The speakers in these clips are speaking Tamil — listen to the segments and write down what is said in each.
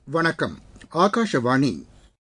வணக்கம் ஆகாஷவாணி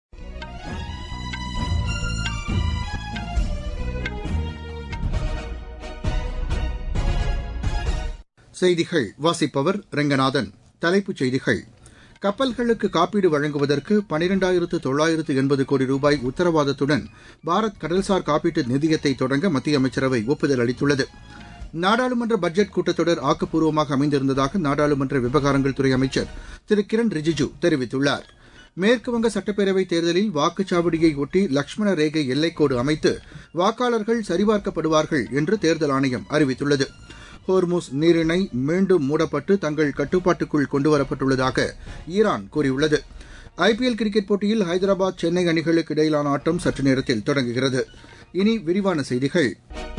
செய்திகள் வாசிப்பவர் ரெங்கநாதன் தலைப்புச் செய்திகள் கப்பல்களுக்கு காப்பீடு வழங்குவதற்கு பனிரெண்டாயிரத்து தொள்ளாயிரத்து எண்பது கோடி ரூபாய் உத்தரவாதத்துடன் பாரத் கடல்சார் காப்பீட்டு நிதியத்தை தொடங்க மத்திய அமைச்சரவை ஒப்புதல் அளித்துள்ளது நாடாளுமன்ற பட்ஜெட் கூட்டத்தொடர் ஆக்கப்பூர்வமாக அமைந்திருந்ததாக நாடாளுமன்ற விவகாரங்கள் துறை அமைச்சர் திரு கிரண் ரிஜிஜு தெரிவித்துள்ளார் மேற்குவங்க சட்டப்பேரவைத் தேர்தலில் வாக்குச்சாவடியை ஒட்டி லட்சுமண ரேகை எல்லைக்கோடு அமைத்து வாக்காளர்கள் சரிபார்க்கப்படுவார்கள் என்று தேர்தல் ஆணையம் அறிவித்துள்ளது ஹோர்முஸ் நீரிணை மீண்டும் மூடப்பட்டு தங்கள் கட்டுப்பாட்டுக்குள் கொண்டுவரப்பட்டுள்ளதாக ஈரான் கூறியுள்ளது ஐபிஎல் கிரிக்கெட் போட்டியில் ஹைதராபாத் சென்னை அணிகளுக்கு இடையிலான ஆட்டம் சற்று நேரத்தில் தொடங்குகிறது இனி விரிவான செய்திகள்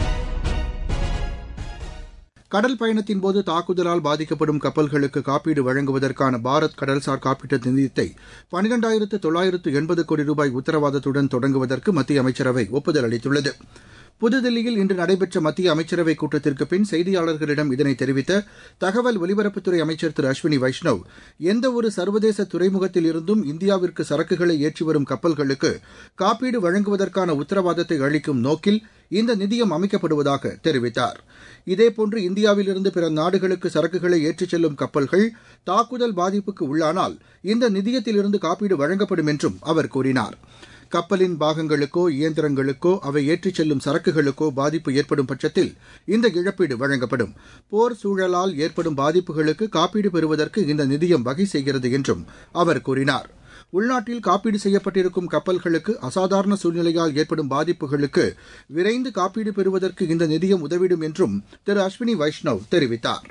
கடல் பயணத்தின்போது தாக்குதலால் பாதிக்கப்படும் கப்பல்களுக்கு காப்பீடு வழங்குவதற்கான பாரத் கடல்சார் காப்பீட்டு நிதியத்தை பனிரெண்டாயிரத்து தொள்ளாயிரத்து எண்பது கோடி ரூபாய் உத்தரவாதத்துடன் தொடங்குவதற்கு மத்திய அமைச்சரவை ஒப்புதல் அளித்துள்ளது புதுதில்லியில் இன்று நடைபெற்ற மத்திய அமைச்சரவைக் கூட்டத்திற்கு பின் செய்தியாளர்களிடம் இதனை தெரிவித்த தகவல் ஒலிபரப்புத்துறை அமைச்சர் திரு அஸ்வினி வைஷ்ணவ் எந்தவொரு சர்வதேச துறைமுகத்தில் இருந்தும் இந்தியாவிற்கு சரக்குகளை ஏற்றி வரும் கப்பல்களுக்கு காப்பீடு வழங்குவதற்கான உத்தரவாதத்தை அளிக்கும் நோக்கில் இந்த நிதியம் அமைக்கப்படுவதாக தெரிவித்தார் இதேபோன்று இந்தியாவிலிருந்து பிற நாடுகளுக்கு சரக்குகளை ஏற்றிச் செல்லும் கப்பல்கள் தாக்குதல் பாதிப்புக்கு உள்ளானால் இந்த நிதியத்திலிருந்து காப்பீடு வழங்கப்படும் என்றும் அவர் கூறினார் கப்பலின் பாகங்களுக்கோ இயந்திரங்களுக்கோ அவை ஏற்றிச் செல்லும் சரக்குகளுக்கோ பாதிப்பு ஏற்படும் பட்சத்தில் இந்த இழப்பீடு வழங்கப்படும் போர் சூழலால் ஏற்படும் பாதிப்புகளுக்கு காப்பீடு பெறுவதற்கு இந்த நிதியம் வகை செய்கிறது என்றும் அவர் கூறினார் உள்நாட்டில் காப்பீடு செய்யப்பட்டிருக்கும் கப்பல்களுக்கு அசாதாரண சூழ்நிலையால் ஏற்படும் பாதிப்புகளுக்கு விரைந்து காப்பீடு பெறுவதற்கு இந்த நிதியம் உதவிடும் என்றும் திரு அஸ்வினி வைஷ்ணவ் தெரிவித்தார்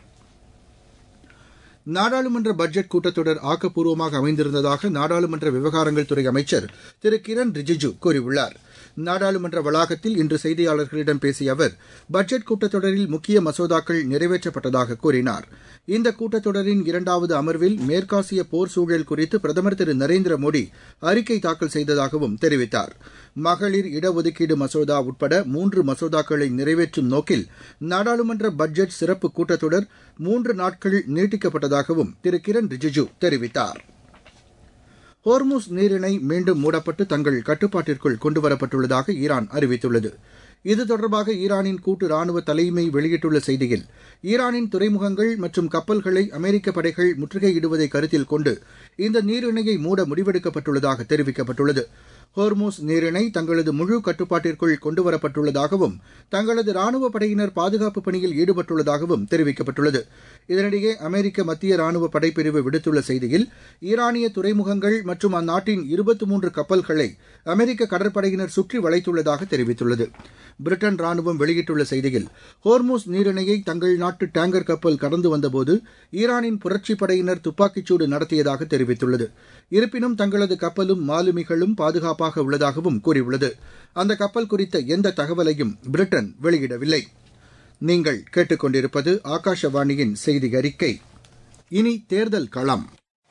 நாடாளுமன்ற பட்ஜெட் கூட்டத்தொடர் ஆக்கப்பூர்வமாக அமைந்திருந்ததாக நாடாளுமன்ற விவகாரங்கள் துறை அமைச்சர் திரு கிரண் ரிஜிஜு கூறியுள்ளார் நாடாளுமன்ற வளாகத்தில் இன்று செய்தியாளர்களிடம் பேசிய அவர் பட்ஜெட் கூட்டத்தொடரில் முக்கிய மசோதாக்கள் நிறைவேற்றப்பட்டதாக கூறினார் இந்த கூட்டத்தொடரின் இரண்டாவது அமர்வில் மேற்காசிய போர் சூழல் குறித்து பிரதமர் திரு நரேந்திர மோடி அறிக்கை தாக்கல் செய்ததாகவும் தெரிவித்தார் மகளிர் இடஒதுக்கீடு மசோதா உட்பட மூன்று மசோதாக்களை நிறைவேற்றும் நோக்கில் நாடாளுமன்ற பட்ஜெட் சிறப்பு கூட்டத்தொடர் மூன்று நாட்கள் நீட்டிக்கப்பட்டதாகவும் திரு கிரண் ரிஜிஜு தெரிவித்தார் ஹோர்முஸ் நீரிணை மீண்டும் மூடப்பட்டு தங்கள் கட்டுப்பாட்டிற்குள் கொண்டுவரப்பட்டுள்ளதாக ஈரான் அறிவித்துள்ளது இது தொடர்பாக ஈரானின் கூட்டு ராணுவ தலைமை வெளியிட்டுள்ள செய்தியில் ஈரானின் துறைமுகங்கள் மற்றும் கப்பல்களை அமெரிக்க படைகள் முற்றுகையிடுவதை கருத்தில் கொண்டு இந்த நீரிணையை மூட முடிவெடுக்கப்பட்டுள்ளதாக தெரிவிக்கப்பட்டுள்ளது ஹோர்மோஸ் நீரிணை தங்களது முழு கட்டுப்பாட்டிற்குள் கொண்டுவரப்பட்டுள்ளதாகவும் தங்களது ராணுவ படையினர் பாதுகாப்பு பணியில் ஈடுபட்டுள்ளதாகவும் தெரிவிக்கப்பட்டுள்ளது இதனிடையே அமெரிக்க மத்திய ராணுவ படைப்பிரிவு விடுத்துள்ள செய்தியில் ஈரானிய துறைமுகங்கள் மற்றும் அந்நாட்டின் இருபத்தி மூன்று கப்பல்களை அமெரிக்க கடற்படையினர் சுற்றி வளைத்துள்ளதாக தெரிவித்துள்ளது பிரிட்டன் ராணுவம் வெளியிட்டுள்ள செய்தியில் ஹோர்மோஸ் நீரிணையை தங்கள் நாட்டு டேங்கர் கப்பல் கடந்து வந்தபோது ஈரானின் புரட்சிப் படையினர் துப்பாக்கிச்சூடு நடத்தியதாக தெரிவித்துள்ளது இருப்பினும் தங்களது கப்பலும் மாலுமிகளும் பாதுகாப்பாக உள்ளதாகவும் கூறியுள்ளது அந்த கப்பல் குறித்த எந்த தகவலையும் பிரிட்டன் வெளியிடவில்லை நீங்கள் கேட்டுக்கொண்டிருப்பது ஆகாஷவாணியின் செய்தி அறிக்கை இனி தேர்தல் களம்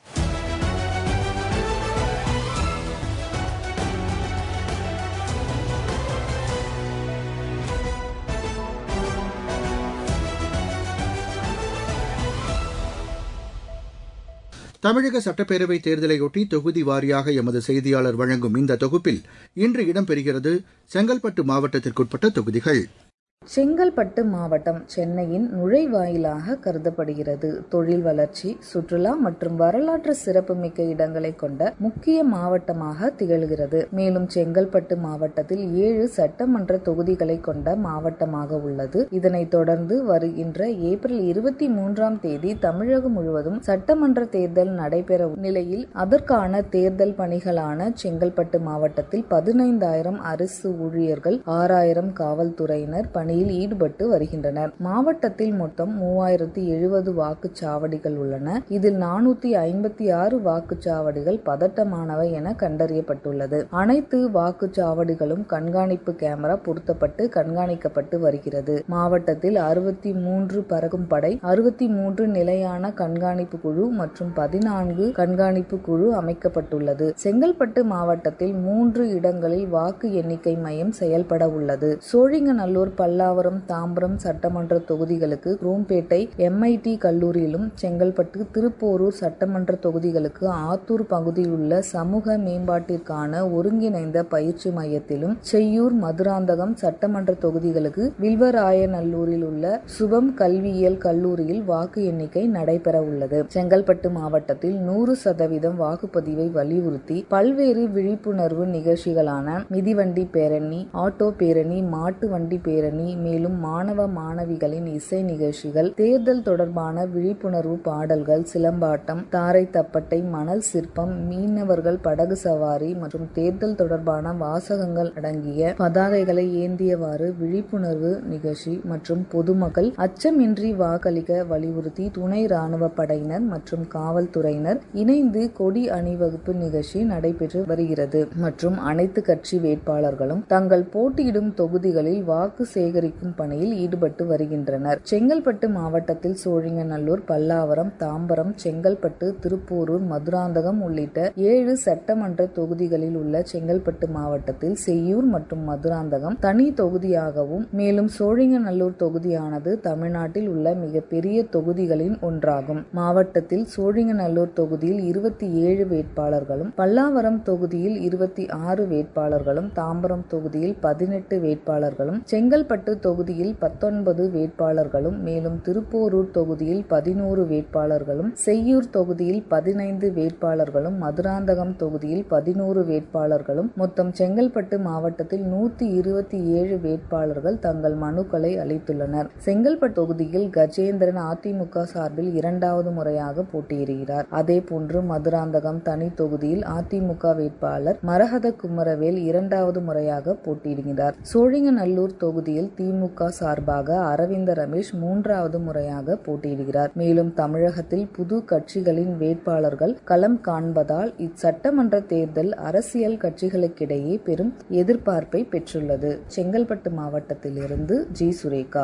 தமிழக சட்டப்பேரவைத் தேர்தலையொட்டி தொகுதி வாரியாக எமது செய்தியாளர் வழங்கும் இந்த தொகுப்பில் இன்று இடம்பெறுகிறது செங்கல்பட்டு மாவட்டத்திற்குட்பட்ட தொகுதிகள் செங்கல்பட்டு மாவட்டம் சென்னையின் நுழைவாயிலாக கருதப்படுகிறது தொழில் வளர்ச்சி சுற்றுலா மற்றும் வரலாற்று சிறப்புமிக்க இடங்களை கொண்ட முக்கிய மாவட்டமாக திகழ்கிறது மேலும் செங்கல்பட்டு மாவட்டத்தில் ஏழு சட்டமன்ற தொகுதிகளை கொண்ட மாவட்டமாக உள்ளது இதனைத் தொடர்ந்து வருகின்ற ஏப்ரல் இருபத்தி மூன்றாம் தேதி தமிழகம் முழுவதும் சட்டமன்ற தேர்தல் நடைபெற நிலையில் அதற்கான தேர்தல் பணிகளான செங்கல்பட்டு மாவட்டத்தில் பதினைந்தாயிரம் அரசு ஊழியர்கள் ஆறாயிரம் காவல்துறையினர் பணி பணியில் ஈடுபட்டு வருகின்றனர் மாவட்டத்தில் மொத்தம் மூவாயிரத்தி எழுபது வாக்குச்சாவடிகள் உள்ளன இதில் நானூத்தி ஐம்பத்தி ஆறு வாக்குச்சாவடிகள் பதட்டமானவை என கண்டறியப்பட்டுள்ளது அனைத்து வாக்குச்சாவடிகளும் கண்காணிப்பு கேமரா பொருத்தப்பட்டு கண்காணிக்கப்பட்டு வருகிறது மாவட்டத்தில் அறுபத்தி மூன்று பறக்கும் படை அறுபத்தி மூன்று நிலையான கண்காணிப்பு குழு மற்றும் பதினான்கு கண்காணிப்பு குழு அமைக்கப்பட்டுள்ளது செங்கல்பட்டு மாவட்டத்தில் மூன்று இடங்களில் வாக்கு எண்ணிக்கை மையம் செயல்பட உள்ளது சோழிங்கநல்லூர் பல்ல பல்லாவரம் தாம்பரம் சட்டமன்ற தொகுதிகளுக்கு குரோம்பேட்டை எம்ஐடி கல்லூரியிலும் செங்கல்பட்டு திருப்போரூர் சட்டமன்ற தொகுதிகளுக்கு ஆத்தூர் பகுதியில் உள்ள சமூக மேம்பாட்டிற்கான ஒருங்கிணைந்த பயிற்சி மையத்திலும் செய்யூர் மதுராந்தகம் சட்டமன்ற தொகுதிகளுக்கு வில்வராயநல்லூரில் உள்ள சுபம் கல்வியியல் கல்லூரியில் வாக்கு எண்ணிக்கை நடைபெற உள்ளது செங்கல்பட்டு மாவட்டத்தில் நூறு சதவீதம் வாக்குப்பதிவை வலியுறுத்தி பல்வேறு விழிப்புணர்வு நிகழ்ச்சிகளான மிதிவண்டி பேரணி ஆட்டோ பேரணி மாட்டு வண்டி பேரணி மேலும் மாணவ மாணவிகளின் இசை நிகழ்ச்சிகள் தேர்தல் தொடர்பான விழிப்புணர்வு பாடல்கள் சிலம்பாட்டம் தாரை தப்பட்டை மணல் சிற்பம் மீனவர்கள் படகு சவாரி மற்றும் தேர்தல் தொடர்பான வாசகங்கள் அடங்கிய பதாகைகளை ஏந்தியவாறு விழிப்புணர்வு நிகழ்ச்சி மற்றும் பொதுமக்கள் அச்சமின்றி வாக்களிக்க வலியுறுத்தி துணை ராணுவ படையினர் மற்றும் காவல்துறையினர் இணைந்து கொடி அணிவகுப்பு நிகழ்ச்சி நடைபெற்று வருகிறது மற்றும் அனைத்து கட்சி வேட்பாளர்களும் தங்கள் போட்டியிடும் தொகுதிகளில் வாக்கு சேகரிக்கும் பணியில் ஈடுபட்டு வருகின்றனர் செங்கல்பட்டு மாவட்டத்தில் சோழிங்கநல்லூர் பல்லாவரம் தாம்பரம் செங்கல்பட்டு திருப்போரூர் மதுராந்தகம் உள்ளிட்ட ஏழு சட்டமன்ற தொகுதிகளில் உள்ள செங்கல்பட்டு மாவட்டத்தில் செய்யூர் மற்றும் மதுராந்தகம் தனி தொகுதியாகவும் மேலும் சோழிங்கநல்லூர் தொகுதியானது தமிழ்நாட்டில் உள்ள மிகப்பெரிய தொகுதிகளின் ஒன்றாகும் மாவட்டத்தில் சோழிங்கநல்லூர் தொகுதியில் இருபத்தி ஏழு வேட்பாளர்களும் பல்லாவரம் தொகுதியில் இருபத்தி ஆறு வேட்பாளர்களும் தாம்பரம் தொகுதியில் பதினெட்டு வேட்பாளர்களும் செங்கல்பட்டு தொகுதியில் பத்தொன்பது வேட்பாளர்களும் மேலும் திருப்போரூர் தொகுதியில் பதினோரு வேட்பாளர்களும் செய்யூர் தொகுதியில் பதினைந்து வேட்பாளர்களும் மதுராந்தகம் தொகுதியில் பதினோரு வேட்பாளர்களும் மொத்தம் செங்கல்பட்டு மாவட்டத்தில் நூத்தி இருபத்தி ஏழு வேட்பாளர்கள் தங்கள் மனுக்களை அளித்துள்ளனர் செங்கல்பட்டு தொகுதியில் கஜேந்திரன் அதிமுக சார்பில் இரண்டாவது முறையாக போட்டியிடுகிறார் அதேபோன்று மதுராந்தகம் தனி தொகுதியில் அதிமுக வேட்பாளர் மரகத குமரவேல் இரண்டாவது முறையாக போட்டியிடுகிறார் சோழிங்கநல்லூர் தொகுதியில் திமுக சார்பாக அரவிந்த ரமேஷ் மூன்றாவது முறையாக போட்டியிடுகிறார் மேலும் தமிழகத்தில் புது கட்சிகளின் வேட்பாளர்கள் களம் காண்பதால் இச்சட்டமன்ற தேர்தல் அரசியல் கட்சிகளுக்கிடையே பெரும் எதிர்பார்ப்பை பெற்றுள்ளது செங்கல்பட்டு மாவட்டத்திலிருந்து ஜி சுரேகா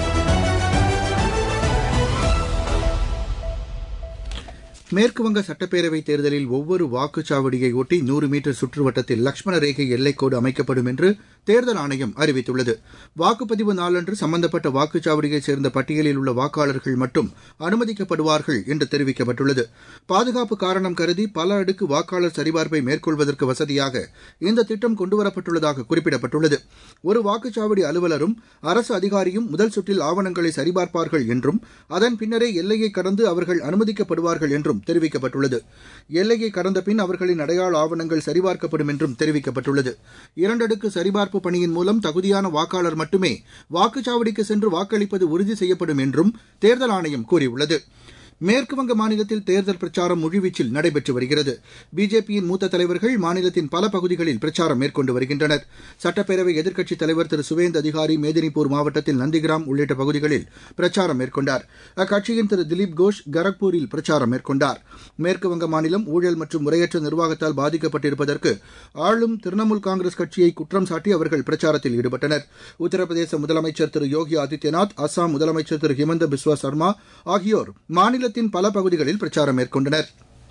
மேற்குவங்க சட்டப்பேரவைத் தேர்தலில் ஒவ்வொரு வாக்குச்சாவடியை ஒட்டி நூறு மீட்டர் சுற்றுவட்டத்தில் லட்சுமண ரேகை எல்லைக்கோடு அமைக்கப்படும் என்று தேர்தல் ஆணையம் அறிவித்துள்ளது வாக்குப்பதிவு நாளன்று சம்பந்தப்பட்ட வாக்குச்சாவடியைச் சேர்ந்த பட்டியலில் உள்ள வாக்காளர்கள் மட்டும் அனுமதிக்கப்படுவார்கள் என்று தெரிவிக்கப்பட்டுள்ளது பாதுகாப்பு காரணம் கருதி பல அடுக்கு வாக்காளர் சரிபார்ப்பை மேற்கொள்வதற்கு வசதியாக இந்த திட்டம் கொண்டுவரப்பட்டுள்ளதாக குறிப்பிடப்பட்டுள்ளது ஒரு வாக்குச்சாவடி அலுவலரும் அரசு அதிகாரியும் முதல் சுற்றில் ஆவணங்களை சரிபார்ப்பார்கள் என்றும் அதன் பின்னரே எல்லையை கடந்து அவர்கள் அனுமதிக்கப்படுவார்கள் என்றும் தெரிவிக்கப்பட்டுள்ளது எல்லையை கடந்த பின் அவர்களின் அடையாள ஆவணங்கள் சரிபார்க்கப்படும் என்றும் தெரிவிக்கப்பட்டுள்ளது இரண்டடுக்கு சரிபார்ப்பு பணியின் மூலம் தகுதியான வாக்காளர் மட்டுமே வாக்குச்சாவடிக்கு சென்று வாக்களிப்பது உறுதி செய்யப்படும் என்றும் தேர்தல் ஆணையம் கூறியுள்ளது மேற்குவங்க மாநிலத்தில் தேர்தல் பிரச்சாரம் முழுவீச்சில் நடைபெற்று வருகிறது பிஜேபியின் மூத்த தலைவர்கள் மாநிலத்தின் பல பகுதிகளில் பிரச்சாரம் மேற்கொண்டு வருகின்றனர் சட்டப்பேரவை எதிர்க்கட்சித் தலைவர் திரு சுவேந்த் அதிகாரி மேதினிபூர் மாவட்டத்தில் நந்திகிராம் உள்ளிட்ட பகுதிகளில் பிரச்சாரம் மேற்கொண்டார் அக்கட்சியின் திரு திலீப் கோஷ் கரக்பூரில் பிரச்சாரம் மேற்கொண்டார் மேற்குவங்க மாநிலம் ஊழல் மற்றும் முறையற்ற நிர்வாகத்தால் பாதிக்கப்பட்டிருப்பதற்கு ஆளும் திரிணாமுல் காங்கிரஸ் கட்சியை குற்றம் சாட்டி அவர்கள் பிரச்சாரத்தில் ஈடுபட்டனர் உத்தரப்பிரதேச முதலமைச்சர் திரு யோகி ஆதித்யநாத் அஸ்ஸாம் முதலமைச்சர் திரு ஹிமந்த பிஸ்வா சர்மா ஆகியோர் மாநில மாநிலத்தின் பல பகுதிகளில் பிரச்சாரம் மேற்கொண்டனர்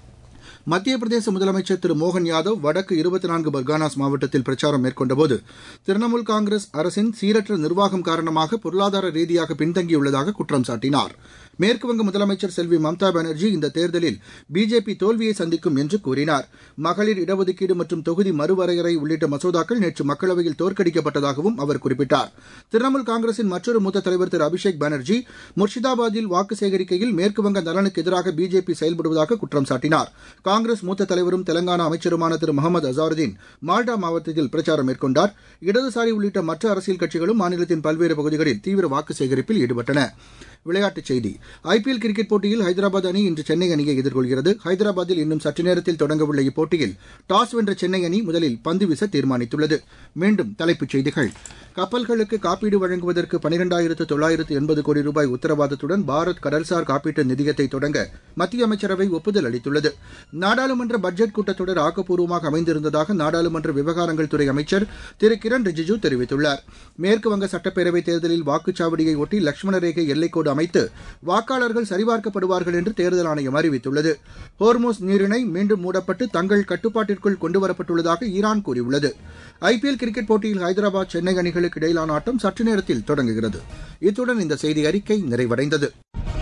மத்திய பிரதேச முதலமைச்சர் திரு மோகன் யாதவ் வடக்கு இருபத்தி நான்கு பர்கானாஸ் மாவட்டத்தில் பிரச்சாரம் மேற்கொண்டபோது திரிணாமுல் காங்கிரஸ் அரசின் சீரற்ற நிர்வாகம் காரணமாக பொருளாதார ரீதியாக பின்தங்கியுள்ளதாக குற்றம் சாட்டினார் மேற்குவங்க முதலமைச்சர் செல்வி மம்தா பானர்ஜி இந்த தேர்தலில் பிஜேபி தோல்வியை சந்திக்கும் என்று கூறினார் மகளிர் இடஒதுக்கீடு மற்றும் தொகுதி மறுவரையறை உள்ளிட்ட மசோதாக்கள் நேற்று மக்களவையில் தோற்கடிக்கப்பட்டதாகவும் அவர் குறிப்பிட்டார் திரிணாமுல் காங்கிரசின் மற்றொரு மூத்த தலைவர் திரு அபிஷேக் பானர்ஜி முர்ஷிதாபாத்தில் வாக்கு சேகரிக்கையில் மேற்குவங்க நலனுக்கு எதிராக பிஜேபி செயல்படுவதாக குற்றம் சாட்டினார் காங்கிரஸ் மூத்த தலைவரும் தெலங்கானா அமைச்சருமான திரு முகமது அசாருதீன் மால்டா மாவட்டத்தில் பிரச்சாரம் மேற்கொண்டார் இடதுசாரி உள்ளிட்ட மற்ற அரசியல் கட்சிகளும் மாநிலத்தின் பல்வேறு பகுதிகளில் தீவிர வாக்கு சேகரிப்பில் ஈடுபட்டன விளையாட்டுச் செய்தி ஐபிஎல் கிரிக்கெட் போட்டியில் ஹைதராபாத் அணி இன்று சென்னை அணியை எதிர்கொள்கிறது ஹைதராபாத்தில் இன்னும் சற்று நேரத்தில் தொடங்கவுள்ள இப்போட்டியில் டாஸ் வென்ற சென்னை அணி முதலில் பந்து வீச தீர்மானித்துள்ளது மீண்டும் தலைப்புச் செய்திகள் கப்பல்களுக்கு காப்பீடு வழங்குவதற்கு பனிரெண்டாயிரத்து தொள்ளாயிரத்து எண்பது கோடி ரூபாய் உத்தரவாதத்துடன் பாரத் கடல்சார் காப்பீட்டு நிதியத்தை தொடங்க மத்திய அமைச்சரவை ஒப்புதல் அளித்துள்ளது நாடாளுமன்ற பட்ஜெட் கூட்டத்தொடர் ஆக்கப்பூர்வமாக அமைந்திருந்ததாக நாடாளுமன்ற விவகாரங்கள் துறை அமைச்சர் திரு கிரண் ரிஜிஜூ தெரிவித்துள்ளார் மேற்குவங்க சட்டப்பேரவைத் தேர்தலில் வாக்குச்சாவடியை ஒட்டி லட்சுமண ரேகை எல்லைக்கோடு அமைத்து வாக்காளர்கள் சரிபார்க்கப்படுவார்கள் என்று தேர்தல் ஆணையம் அறிவித்துள்ளது ஹோர்மோஸ் நீரிணை மீண்டும் மூடப்பட்டு தங்கள் கட்டுப்பாட்டிற்குள் கொண்டுவரப்பட்டுள்ளதாக ஈரான் கூறியுள்ளது ஐபிஎல் கிரிக்கெட் போட்டியில் ஹைதராபாத் சென்னை அணிகளுக்கு இடையிலான ஆட்டம் சற்று நேரத்தில் தொடங்குகிறது இத்துடன் இந்த செய்தி அறிக்கை நிறைவடைந்தது